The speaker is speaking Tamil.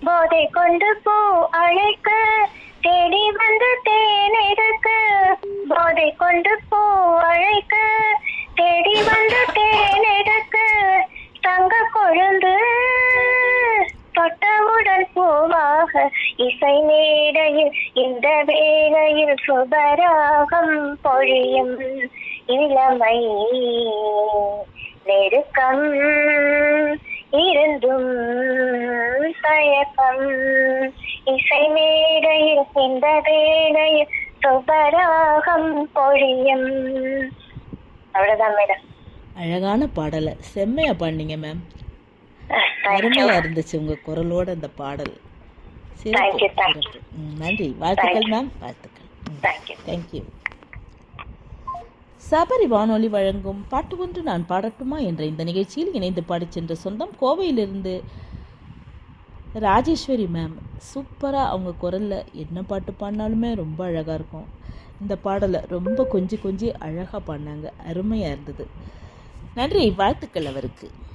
போதை கொண்டு போ அழைக்க தேடி வந்து தேனெடுக்க போதை கொண்டு போ அழைக்க தேடி வந்து தேனெடுக்க தங்க கொழுந்து தொட்டவுடன் பூவாக இசை மேடையில் இந்த வேளையில் சுபராகம் பொழியும் இளமை நெருக்கம் இருந்தும் தயக்கம் இசை மேடையில் இந்த வேளையில் சுபராகம் பொழியும் அவ்வளவுதான் மேடம் அழகான பாடலை செம்மையா பாடினீங்க மேம் அருமையா இருந்துச்சு உங்க குரலோட அந்த பாடல் சிறப்பு Thank you, thank சிறப்பு ம், நன்றி வாழ்த்துக்கள் மேம் வாழ்த்துக்கள் தேங்க்யூ தேங்க்யூ சபரி வானொலி வழங்கும் பாட்டு ஒன்று நான் பாடட்டுமா என்ற இந்த நிகழ்ச்சியில் இணைந்து பாடிச் சென்ற சொந்தம் கோவையிலிருந்து ராஜேஸ்வரி மேம் சூப்பராக அவங்க குரலில் என்ன பாட்டு பாடினாலுமே ரொம்ப அழகாக இருக்கும் இந்த பாடலை ரொம்ப கொஞ்சி கொஞ்சி அழகாக பாடினாங்க அருமையாக இருந்தது நன்றி வாழ்த்துக்கள் அவருக்கு